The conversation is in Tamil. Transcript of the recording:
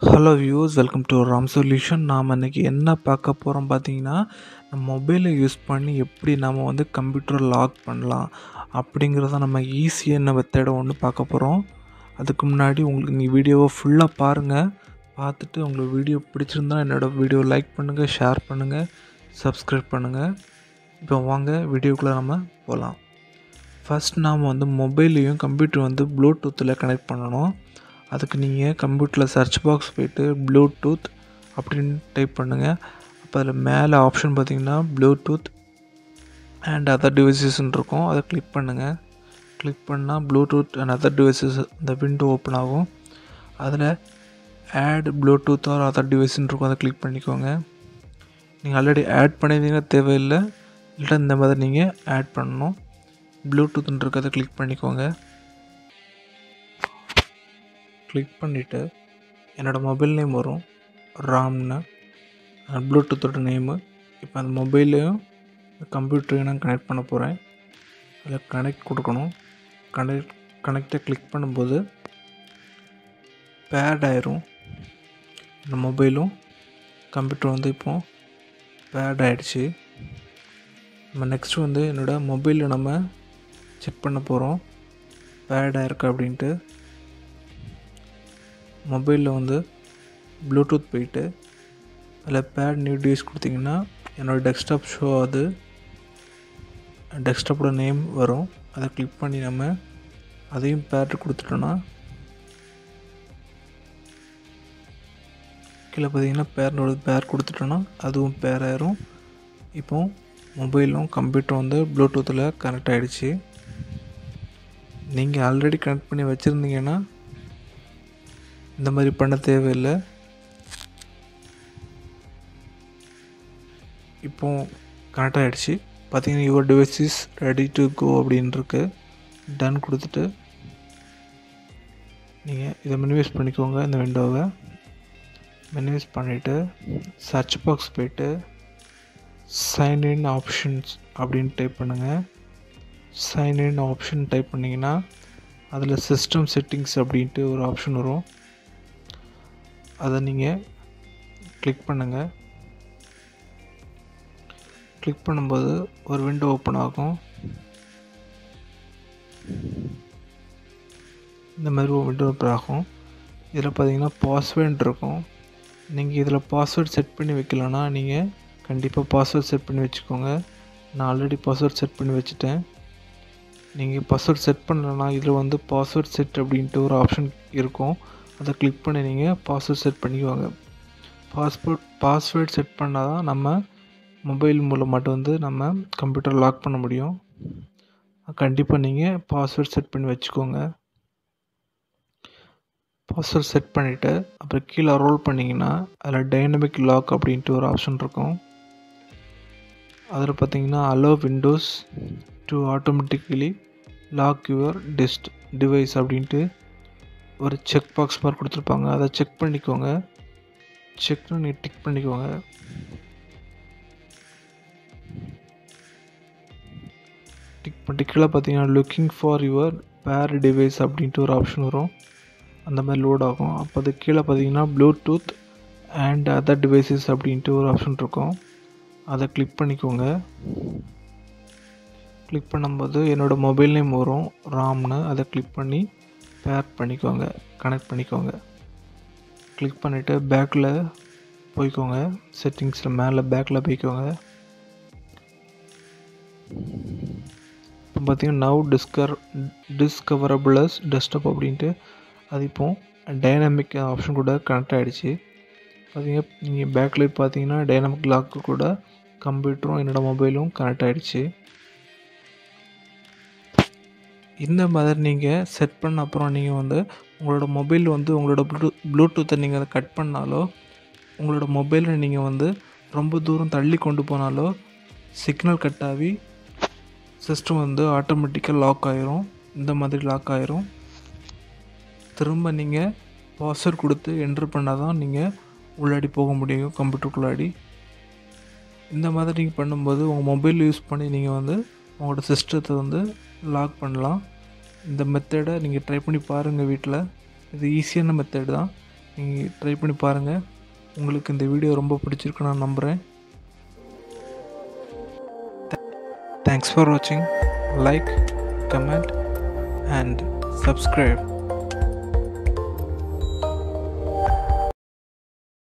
hello views welcome to Ram solution நாம் இன்றைக்கி என்ன பார்க்க போகிறோம் பார்த்தீங்கன்னா நம்ம மொபைலை யூஸ் பண்ணி எப்படி நம்ம வந்து கம்ப்யூட்டர் லாக் பண்ணலாம் அப்படிங்கிறத நம்ம ஈஸியான மெத்தடை ஒன்று பார்க்க போகிறோம் அதுக்கு முன்னாடி உங்களுக்கு நீ வீடியோவை ஃபுல்லாக பாருங்கள் பார்த்துட்டு உங்களுக்கு வீடியோ பிடிச்சிருந்தா என்னோடய வீடியோ லைக் பண்ணுங்கள் ஷேர் பண்ணுங்கள் சப்ஸ்கிரைப் பண்ணுங்கள் இப்போ வாங்க வீடியோக்குள்ளே நம்ம போகலாம் ஃபஸ்ட் நாம் வந்து மொபைலையும் கம்ப்யூட்டர் வந்து ப்ளூடூத்தில் கனெக்ட் பண்ணணும் அதுக்கு நீங்கள் கம்ப்யூட்டரில் சர்ச் பாக்ஸ் போயிட்டு ப்ளூடூத் அப்படின்னு டைப் பண்ணுங்கள் அப்போ அதில் மேலே ஆப்ஷன் பார்த்தீங்கன்னா ப்ளூடூத் அண்ட் அதர் டிவைசஸ்ன்னு இருக்கும் அதை கிளிக் பண்ணுங்கள் கிளிக் பண்ணால் ப்ளூடூத் அண்ட் அதர் டிவைசஸ் இந்த விண்டோ ஓப்பன் ஆகும் அதில் ஆட் ப்ளூடூத் ஆர் அதர் டிவைஸ்ன்னு இருக்கும் அதை கிளிக் பண்ணிக்கோங்க நீங்கள் ஆல்ரெடி ஆட் பண்ணியிருந்தீங்கன்னா தேவையில்லை இல்லை இந்த மாதிரி நீங்கள் ஆட் பண்ணணும் ப்ளூடூத்ன்னு இருக்கிறத கிளிக் பண்ணிக்கோங்க கிளிக் பண்ணிவிட்டு என்னோடய மொபைல் நேம் வரும் ராம்னு ப்ளூடூத்தோட நேமு இப்போ அந்த மொபைலையும் கம்ப்யூட்டரையும் நான் கனெக்ட் பண்ண போகிறேன் அதில் கனெக்ட் கொடுக்கணும் கனெக்ட் கனெக்டை கிளிக் பண்ணும்போது பேட் ஆயிரும் இந்த மொபைலும் கம்ப்யூட்டர் வந்து இப்போ பேட் ஆகிடுச்சு நம்ம நெக்ஸ்ட்டு வந்து என்னோடய மொபைலில் நம்ம செக் பண்ண போகிறோம் பேட் ஆயிருக்கு அப்படின்ட்டு மொபைலில் வந்து ப்ளூடூத் போயிட்டு அதில் பேட் நியூ டிவைஸ் கொடுத்தீங்கன்னா என்னோடய டெஸ்க்டாப் ஷோ அது டெஸ்க்டாப்போட நேம் வரும் அதை கிளிக் பண்ணி நம்ம அதையும் பேட் கொடுத்துட்டோன்னா கீழே பார்த்தீங்கன்னா பேரோட பேர் கொடுத்துட்டோன்னா அதுவும் பேர் ஆயிரும் இப்போ மொபைலும் கம்ப்யூட்டர் வந்து ப்ளூடூத்தில் கனெக்ட் ஆகிடுச்சு நீங்கள் ஆல்ரெடி கனெக்ட் பண்ணி வச்சுருந்தீங்கன்னா இந்த மாதிரி பண்ண தேவையில்லை இப்போ கனெக்ட் ஆகிடுச்சு பார்த்தீங்கன்னா your device is ready to go அப்படின்னு இருக்கு டன் கொடுத்துட்டு நீங்கள் இதை மினிமைஸ் பண்ணிக்கோங்க இந்த விண்டோவை மினிமைஸ் பண்ணிவிட்டு சர்ச் பாக்ஸ் போயிட்டு சைன் இன் ஆப்ஷன்ஸ் அப்படின்னு டைப் பண்ணுங்கள் சைன் இன் ஆப்ஷன் டைப் பண்ணிங்கன்னா அதில் சிஸ்டம் செட்டிங்ஸ் அப்படின்ட்டு ஒரு ஆப்ஷன் வரும் அதை நீங்கள் கிளிக் பண்ணுங்கள் கிளிக் பண்ணும்போது ஒரு விண்டோ ஓப்பன் ஆகும் இந்த மாதிரி ஒரு விண்டோ ஓப்பன் ஆகும் இதில் பார்த்தீங்கன்னா பாஸ்வேர்டு இருக்கும் நீங்கள் இதில் பாஸ்வேர்ட் செட் பண்ணி வைக்கலன்னா நீங்கள் கண்டிப்பாக பாஸ்வேர்ட் செட் பண்ணி வச்சுக்கோங்க நான் ஆல்ரெடி பாஸ்வேர்ட் செட் பண்ணி வச்சுட்டேன் நீங்கள் பாஸ்வேர்ட் செட் பண்ணலன்னா இதில் வந்து பாஸ்வேர்ட் செட் அப்படின்ட்டு ஒரு ஆப்ஷன் இருக்கும் அதை கிளிக் பண்ணி நீங்கள் பாஸ்வேர்ட் செட் பண்ணிக்குவாங்க பாஸ்போர்ட் பாஸ்வேர்ட் செட் பண்ணால் தான் நம்ம மொபைல் மூலமாட்டு வந்து நம்ம கம்ப்யூட்டர் லாக் பண்ண முடியும் கண்டிப்பாக நீங்கள் பாஸ்வேர்ட் செட் பண்ணி வச்சுக்கோங்க பாஸ்வேர்ட் செட் பண்ணிவிட்டு அப்புறம் கீழே ரோல் பண்ணிங்கன்னா அதில் டைனமிக் லாக் அப்படின்ட்டு ஒரு ஆப்ஷன் இருக்கும் அதில் பார்த்தீங்கன்னா allow Windows to automatically lock your test device அப்படின்ட்டு ஒரு செக் பாக்ஸ் மாதிரி கொடுத்துருப்பாங்க அதை செக் பண்ணிக்கோங்க செக்னு நீங்கள் டிக் பண்ணிக்கோங்க டிக் பண்ணி கீழே பார்த்தீங்கன்னா looking for your pair device அப்படின்ட்டு ஒரு ஆப்ஷன் வரும் அந்த மாதிரி லோட் ஆகும் அப்போ அது கீழே பார்த்தீங்கன்னா ப்ளூடூத் அண்ட் அதர் டிவைசஸ் அப்படின்ட்டு ஒரு ஆப்ஷன் இருக்கும் அதை கிளிக் பண்ணிக்கோங்க கிளிக் பண்ணும்போது என்னோடய மொபைல் நேம் வரும் ராம்னு அதை கிளிக் பண்ணி பேர் பண்ணிக்கோங்க கனெக்ட் பண்ணிக்கோங்க கிளிக் பண்ணிவிட்டு பேக்கில் போய்க்கோங்க செட்டிங்ஸில் மேலே பேக்கில் போய்க்கோங்க இப்போ பார்த்தீங்கன்னா நவ் டிஸ்கர் டிஸ்கவரபிளஸ் டெஸ்க்டாப் அப்படின்ட்டு அது இப்போ டைனாமிக் ஆப்ஷன் கூட கனெக்ட் ஆகிடுச்சு பார்த்தீங்க நீங்கள் பேக்கில் பார்த்தீங்கன்னா டைனாமிக் லாக்கு கூட கம்ப்யூட்டரும் என்னோடய மொபைலும் கனெக்ட் ஆகிடுச்சு இந்த மாதிரி நீங்கள் செட் பண்ண அப்புறம் நீங்கள் வந்து உங்களோட மொபைல் வந்து உங்களோட ப்ளூ ப்ளூடூத்தை நீங்கள் அதை கட் பண்ணாலோ உங்களோட மொபைலை நீங்கள் வந்து ரொம்ப தூரம் தள்ளி கொண்டு போனாலோ சிக்னல் கட் ஆகி சிஸ்டம் வந்து ஆட்டோமேட்டிக்காக லாக் ஆயிரும் இந்த மாதிரி லாக் ஆயிரும் திரும்ப நீங்கள் பாஸ்வேர்ட் கொடுத்து என்ட்ரு பண்ணால் தான் நீங்கள் உள்ளாடி போக முடியும் கம்ப்யூட்டருக்குள்ளாடி இந்த மாதிரி நீங்கள் பண்ணும்போது உங்கள் மொபைல் யூஸ் பண்ணி நீங்கள் வந்து உங்களோட சிஸ்டத்தை வந்து லாக் பண்ணலாம் இந்த மெத்தடை நீங்கள் ட்ரை பண்ணி பாருங்கள் வீட்டில் இது ஈஸியான மெத்தட் தான் நீங்கள் ட்ரை பண்ணி பாருங்கள் உங்களுக்கு இந்த வீடியோ ரொம்ப பிடிச்சிருக்கு நான் நம்புகிறேன் தேங்க்ஸ் ஃபார் வாட்சிங் லைக் கமெண்ட் அண்ட் சப்ஸ்கிரைப்